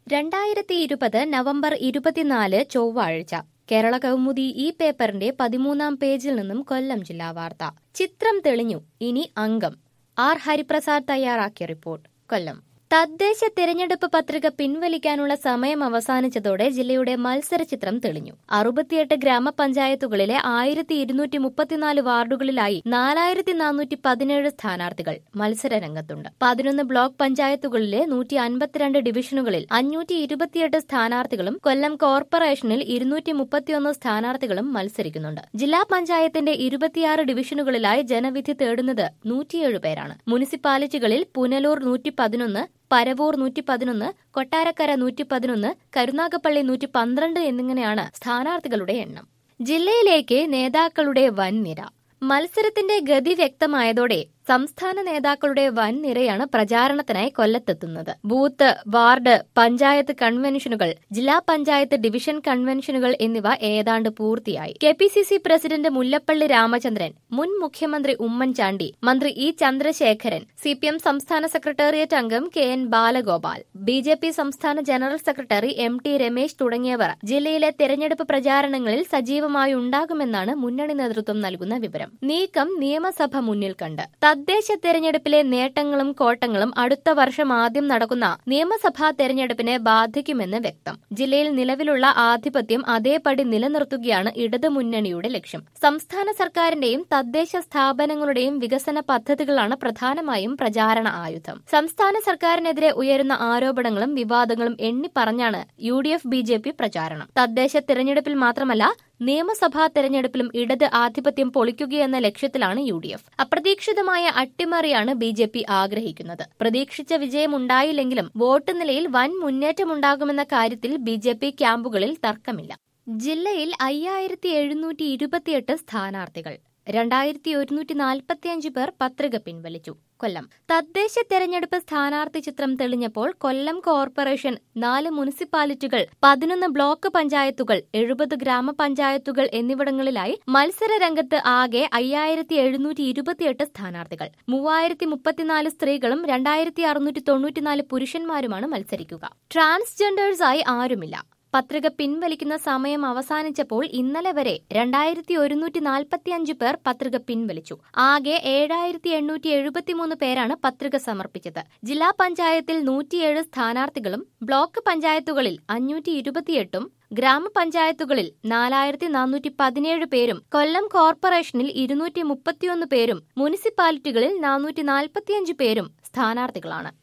രണ്ടായിരത്തി ഇരുപത് നവംബർ ഇരുപത്തിനാല് ചൊവ്വാഴ്ച കേരള കൗമുദി ഈ പേപ്പറിന്റെ പതിമൂന്നാം പേജിൽ നിന്നും കൊല്ലം ജില്ലാ വാർത്ത ചിത്രം തെളിഞ്ഞു ഇനി അംഗം ആർ ഹരിപ്രസാദ് തയ്യാറാക്കിയ റിപ്പോർട്ട് കൊല്ലം തദ്ദേശ തിരഞ്ഞെടുപ്പ് പത്രിക പിൻവലിക്കാനുള്ള സമയം അവസാനിച്ചതോടെ ജില്ലയുടെ മത്സര ചിത്രം തെളിഞ്ഞു അറുപത്തിയെട്ട് ഗ്രാമപഞ്ചായത്തുകളിലെ ആയിരത്തി ഇരുന്നൂറ്റി മുപ്പത്തിനാല് വാർഡുകളിലായി നാലായിരത്തി നാനൂറ്റി പതിനേഴ് സ്ഥാനാർത്ഥികൾ മത്സര രംഗത്തുണ്ട് പതിനൊന്ന് ബ്ലോക്ക് പഞ്ചായത്തുകളിലെ നൂറ്റി അൻപത്തിരണ്ട് ഡിവിഷനുകളിൽ അഞ്ഞൂറ്റി ഇരുപത്തിയെട്ട് സ്ഥാനാർത്ഥികളും കൊല്ലം കോർപ്പറേഷനിൽ ഇരുന്നൂറ്റി മുപ്പത്തിയൊന്ന് സ്ഥാനാർത്ഥികളും മത്സരിക്കുന്നുണ്ട് ജില്ലാ പഞ്ചായത്തിന്റെ ഇരുപത്തിയാറ് ഡിവിഷനുകളിലായി ജനവിധി തേടുന്നത് നൂറ്റിയേഴ് പേരാണ് മുനിസിപ്പാലിറ്റികളിൽ പുനലൂർ നൂറ്റി പതിനൊന്ന് പരവൂർ നൂറ്റി പതിനൊന്ന് കൊട്ടാരക്കര നൂറ്റി പതിനൊന്ന് കരുനാഗപ്പള്ളി നൂറ്റി പന്ത്രണ്ട് എന്നിങ്ങനെയാണ് സ്ഥാനാർത്ഥികളുടെ എണ്ണം ജില്ലയിലേക്ക് നേതാക്കളുടെ വൻനിര മത്സരത്തിന്റെ ഗതി വ്യക്തമായതോടെ സംസ്ഥാന നേതാക്കളുടെ വൻ നിരയാണ് പ്രചാരണത്തിനായി കൊല്ലത്തെത്തുന്നത് ബൂത്ത് വാർഡ് പഞ്ചായത്ത് കൺവെൻഷനുകൾ ജില്ലാ പഞ്ചായത്ത് ഡിവിഷൻ കൺവെൻഷനുകൾ എന്നിവ ഏതാണ്ട് പൂർത്തിയായി K P C C president Mullappally Ramachandran മുൻ മുഖ്യമന്ത്രി ഉമ്മൻചാണ്ടി മന്ത്രി E Chandrasekharan C P M സംസ്ഥാന സെക്രട്ടേറിയറ്റ് അംഗം K N Balagopal B J P സംസ്ഥാന general secretary M T Ramesh തുടങ്ങിയവർ ജില്ലയിലെ തെരഞ്ഞെടുപ്പ് പ്രചാരണങ്ങളിൽ സജീവമായി ഉണ്ടാകുമെന്നാണ് മുന്നണി നേതൃത്വം നൽകുന്ന വിവരം നീക്കം നിയമസഭ മുന്നിൽ കണ്ട് തദ്ദേശ തെരഞ്ഞെടുപ്പിലെ നേട്ടങ്ങളും കോട്ടങ്ങളും അടുത്ത വർഷം ആദ്യം നടക്കുന്ന നിയമസഭാ തെരഞ്ഞെടുപ്പിനെ ബാധിക്കുമെന്ന് വ്യക്തം ജില്ലയിൽ നിലവിലുള്ള ആധിപത്യം അതേപടി നിലനിർത്തുകയാണ് ഇടതുമുന്നണിയുടെ ലക്ഷ്യം സംസ്ഥാന സർക്കാരിന്റെയും തദ്ദേശ സ്ഥാപനങ്ങളുടെയും വികസന പദ്ധതികളാണ് പ്രധാനമായും പ്രചാരണ ആയുധം സംസ്ഥാന സർക്കാരിനെതിരെ ഉയരുന്ന ആരോപണങ്ങളും വിവാദങ്ങളും എണ്ണിപ്പറഞ്ഞാണ് U D F B J P പ്രചാരണം തദ്ദേശ തെരഞ്ഞെടുപ്പിൽ മാത്രമല്ല നിയമസഭാ തെരഞ്ഞെടുപ്പിലും ഇടത് ആധിപത്യം പൊളിക്കുകയെന്ന ലക്ഷ്യത്തിലാണ് യു ഡി എഫ് അപ്രതീക്ഷിതമായ അട്ടിമറിയാണ് ബി ജെ പി ആഗ്രഹിക്കുന്നത് പ്രതീക്ഷിച്ച വിജയമുണ്ടായില്ലെങ്കിലും വോട്ട് നിലയിൽ വൻ മുന്നേറ്റമുണ്ടാകുമെന്ന കാര്യത്തിൽ ബി ജെ പി ക്യാമ്പുകളിൽ തർക്കമില്ല ജില്ലയിൽ അയ്യായിരത്തി എഴുന്നൂറ്റി ഇരുപത്തിയെട്ട് സ്ഥാനാർത്ഥികൾ രണ്ടായിരത്തി ഒരുന്നൂറ്റി നാൽപ്പത്തിയഞ്ച് പേർ പത്രിക പിൻവലിച്ചു കൊല്ലം തദ്ദേശ തെരഞ്ഞെടുപ്പ് സ്ഥാനാർത്ഥി ചിത്രം തെളിഞ്ഞപ്പോൾ കൊല്ലം കോർപ്പറേഷൻ നാല് മുനിസിപ്പാലിറ്റികൾ പതിനൊന്ന് ബ്ലോക്ക് പഞ്ചായത്തുകൾ എഴുപത് ഗ്രാമപഞ്ചായത്തുകൾ എന്നിവിടങ്ങളിലായി മത്സര രംഗത്ത് ആകെ അയ്യായിരത്തി എഴുന്നൂറ്റി ഇരുപത്തിയെട്ട് സ്ഥാനാർത്ഥികൾ മൂവായിരത്തി മുപ്പത്തിനാല് സ്ത്രീകളും രണ്ടായിരത്തി അറുന്നൂറ്റി തൊണ്ണൂറ്റിനാല് പുരുഷന്മാരുമാണ് മത്സരിക്കുക ട്രാൻസ്ജെൻഡേഴ്സായി ആരുമില്ല പത്രിക പിൻവലിക്കുന്ന സമയം അവസാനിച്ചപ്പോൾ ഇന്നലെ വരെ രണ്ടായിരത്തി ഒരുന്നൂറ്റി നാൽപ്പത്തിയഞ്ച് പേർ പത്രിക പിൻവലിച്ചു ആകെ ഏഴായിരത്തി എണ്ണൂറ്റി എഴുപത്തിമൂന്ന് പേരാണ് പത്രിക സമർപ്പിച്ചത് ജില്ലാ പഞ്ചായത്തിൽ നൂറ്റിയേഴ് സ്ഥാനാർത്ഥികളും ബ്ലോക്ക് പഞ്ചായത്തുകളിൽ അഞ്ഞൂറ്റി ഇരുപത്തിയെട്ടും ഗ്രാമപഞ്ചായത്തുകളിൽ നാലായിരത്തി നാനൂറ്റി പതിനേഴ് പേരും കൊല്ലം കോർപ്പറേഷനിൽ ഇരുന്നൂറ്റി മുപ്പത്തിയൊന്ന് പേരും മുനിസിപ്പാലിറ്റികളിൽ നാനൂറ്റി നാൽപ്പത്തിയഞ്ച് പേരും സ്ഥാനാർത്ഥികളാണ്